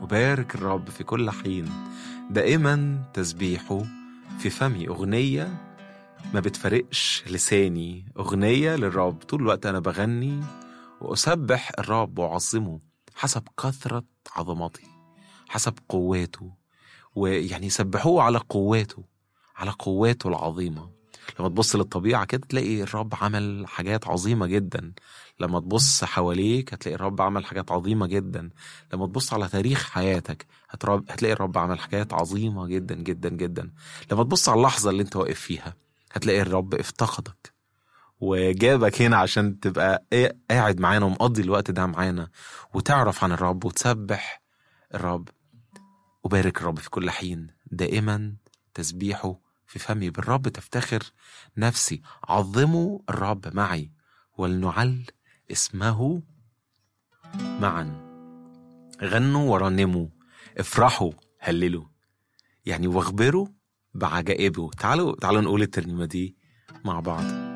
أبارك الرب في كل حين دائما تسبيحه في فمي أغنية ما بتفرقش لساني أغنية للرب طول الوقت أنا بغني وأسبح الرب وأعظمه حسب كثرة عظمته حسب قواته ويعني سبحوه على قواته على قواته العظيمة لما تبص للطبيعة كده تلاقي الرب عمل حاجات عظيمة جدا لما تبص حواليك هتلاقي الرب عمل حاجات عظيمة جدا لما تبص على تاريخ حياتك هتلاقي الرب عمل حاجات عظيمة جدا جدا جدا لما تبص على اللحظة اللي انت واقف فيها هتلاقي الرب افتقدك وجابك هنا عشان تبقى قاعد معانا ومقضي الوقت ده معانا وتعرف عن الرب وتسبح الرب أبارك الرب في كل حين دائما تسبيحه في فمي بالرب تفتخر نفسي عظموا الرب معي ولنعل اسمه معا غنوا ورنموا افرحوا هللوا يعني واخبروا بعجائبه تعالوا تعالوا نقول الترنيمة دي مع بعض